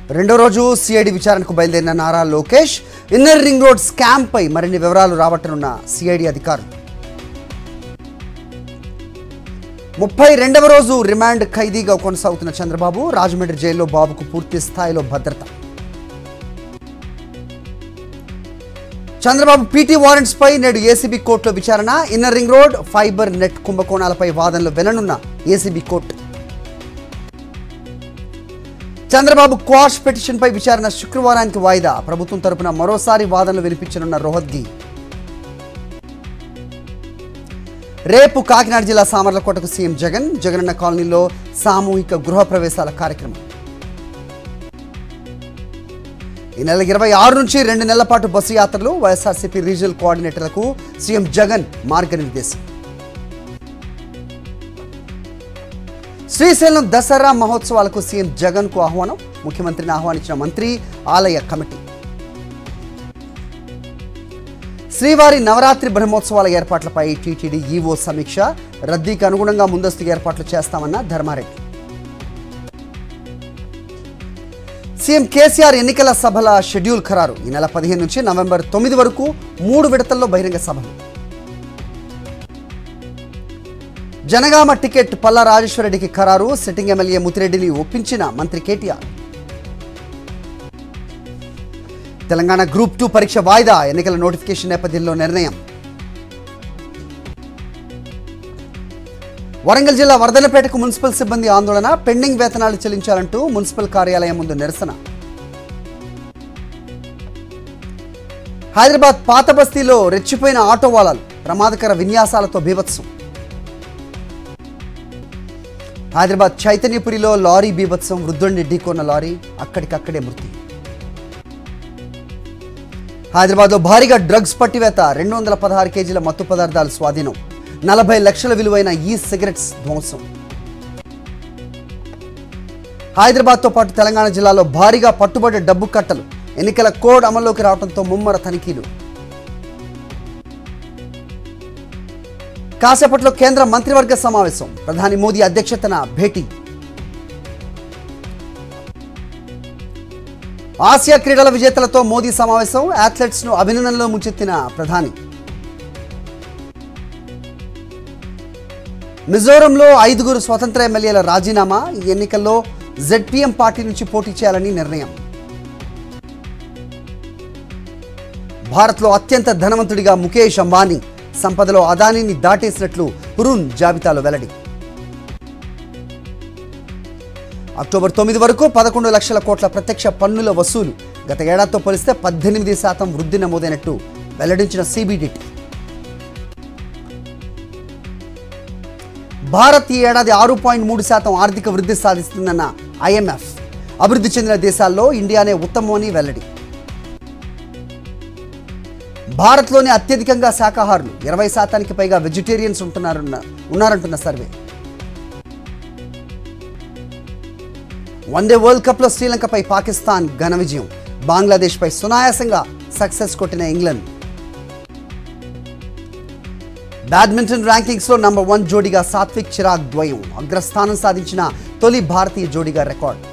రెండో రోజు సిఐడి విచారణకు బయలుదేరిన Nara Lokesh inner ring road scam పై మరిన్ని వివరాలు రాబట్టనున్న సిఐడి అధికారులు ముప్పై రెండవ రోజు రిమాండ్ ఖైదీగా కొనసాగుతున్న చంద్రబాబు రాజమండ్రి జైల్లో బాబుకు పూర్తి స్థాయిలో భద్రత చంద్రబాబు పీటీ వారెంట్స్ పై నేడు ఏసీబీ కోర్టులో విచారణ inner ring road fibre net కుంభకోణాలపై వాదనలు విననున్న ఏసీబీ కోర్టు చంద్రబాబు క్వాష్ పిటిషన్పై విచారణ శుక్రవారానికి వాయిదా ప్రభుత్వం తరపున మరోసారి వాదనలు వినిపించనున్న రోహత్గి రేపు కాకినాడ జిల్లా సామర్లకోటకు సీఎం జగన్ జగనన్న కాలనీలో సామూహిక గృహ ప్రవేశాల కార్యక్రమం ఈ నెల ఇరవై ఆరు నుంచి రెండు నెలల పాటు బస్సు యాత్రలు వైఎస్ఆర్సీపీ రీజనల్ కోఆర్డినేటర్లకు సీఎం జగన్ మార్గనిర్దేశం శ్రీశైలం దసరా మహోత్సవాలకు సీఎం జగన్ కు ఆహ్వానం ముఖ్యమంత్రిని ఆహ్వానించిన మంత్రి ఆలయ కమిటీ శ్రీవారి నవరాత్రి బ్రహ్మోత్సవాల ఏర్పాట్లపై టీటీడీ ఈవో సమీక్ష రద్దీకి అనుగుణంగా ముందస్తు ఏర్పాట్లు చేస్తామన్న ధర్మారెడ్డి సీఎం కేసీఆర్ ఎన్నికల సభల షెడ్యూల్ ఖరారు ఈ నెల పదిహేను నుంచి నవంబర్ తొమ్మిది వరకు మూడు విడతల్లో బహిరంగ సభలు జనగామ టికెట్ పల్లా రాజేశ్వరరెడ్డికి ఖరారు సిట్టింగ్ ఎమ్మెల్యే ముతిరెడ్డిని ఒప్పించిన మంత్రి కేటీఆర్ తెలంగాణ గ్రూప్ టూ పరీక్ష వాయిదా ఎన్నికల నోటిఫికేషన్ నేపథ్యంలో నిర్ణయం వరంగల్ జిల్లా వర్ధనపేటకు మున్సిపల్ సిబ్బంది ఆందోళన పెండింగ్ వేతనాలు చెల్లించాలంటూ మున్సిపల్ కార్యాలయం ముందు నిరసన హైదరాబాద్ పాత బస్తీలో రెచ్చిపోయిన ఆటో వాలాలు ప్రమాదకర విన్యాసాలతో బీభత్సం హైదరాబాద్ చైతన్యపురిలో లారీ బీభత్సం వృద్ధుడిని ఢీకొన్న లారీ అక్కడికక్కడే మృతి హైదరాబాద్లో భారీగా డ్రగ్స్ పట్టివేత రెండు వందల పదహారు కేజీల మత్తు పదార్థాలు స్వాధీనం నలభై లక్షల విలువైన ఈ సిగరెట్స్ ధ్వంసం హైదరాబాద్తో పాటు తెలంగాణ జిల్లాలో భారీగా పట్టుబడ్డ డబ్బు కట్టలు ఎన్నికల కోడ్ అమల్లోకి రావడంతో ముమ్మర తనిఖీలు కాసేపట్లో కేంద్ర మంత్రివర్గ సమావేశం ప్రధాని మోదీ అధ్యక్షతన భేటీ ఆసియా క్రీడల విజేతలతో మోదీ సమావేశం అథ్లెట్స్ ను అభినందనలో ముంచెత్తిన ప్రధాని మిజోరంలో ఐదుగురు స్వతంత్ర ఎమ్మెల్యేల రాజీనామా ఈ ఎన్నికల్లో జెడ్పీఎం పార్టీ నుంచి పోటీ చేయాలని నిర్ణయం భారత్లో అత్యంత ధనవంతుడిగా ముఖేష్ అంబానీ సంపదలో అదానీని దాటేసినట్లు హురూన్ జాబితాలో వెల్లడి అక్టోబర్ తొమ్మిది వరకు పదకొండు లక్షల కోట్ల ప్రత్యక్ష పన్నుల వసూలు గత ఏడాదితో పోలిస్తే పద్దెనిమిది శాతం వృద్ధి నమోదైనట్టు వెల్లడించిన సిబిడిటి భారత్ ఈ ఏడాది ఆరు పాయింట్ మూడు శాతం ఆర్థిక వృద్ధి సాధిస్తుందన్న ఐఎంఎఫ్ అభివృద్ధి చెందిన దేశాల్లో ఇండియానే ఉత్తమమని వెల్లడి భారత్లోనే అత్యధికంగా శాకాహారులు ఇరవై శాతానికి పైగా వెజిటేరియన్స్ ఉంటున్నారన్న ఉన్నారంటున్న సర్వే వన్డే వరల్డ్ కప్లో శ్రీలంకపై పాకిస్తాన్ ఘన విజయం బంగ్లాదేశ్పై సునాయాసంగా సక్సెస్ కొట్టిన ఇంగ్లాండ్ బ్యాడ్మింటన్ ర్యాంకింగ్స్లో నంబర్ వన్ జోడీగా సాత్విక్ చిరాగ్ ద్వయం అగ్రస్థానం సాధించిన తొలి భారతీయ జోడీగా రికార్డ్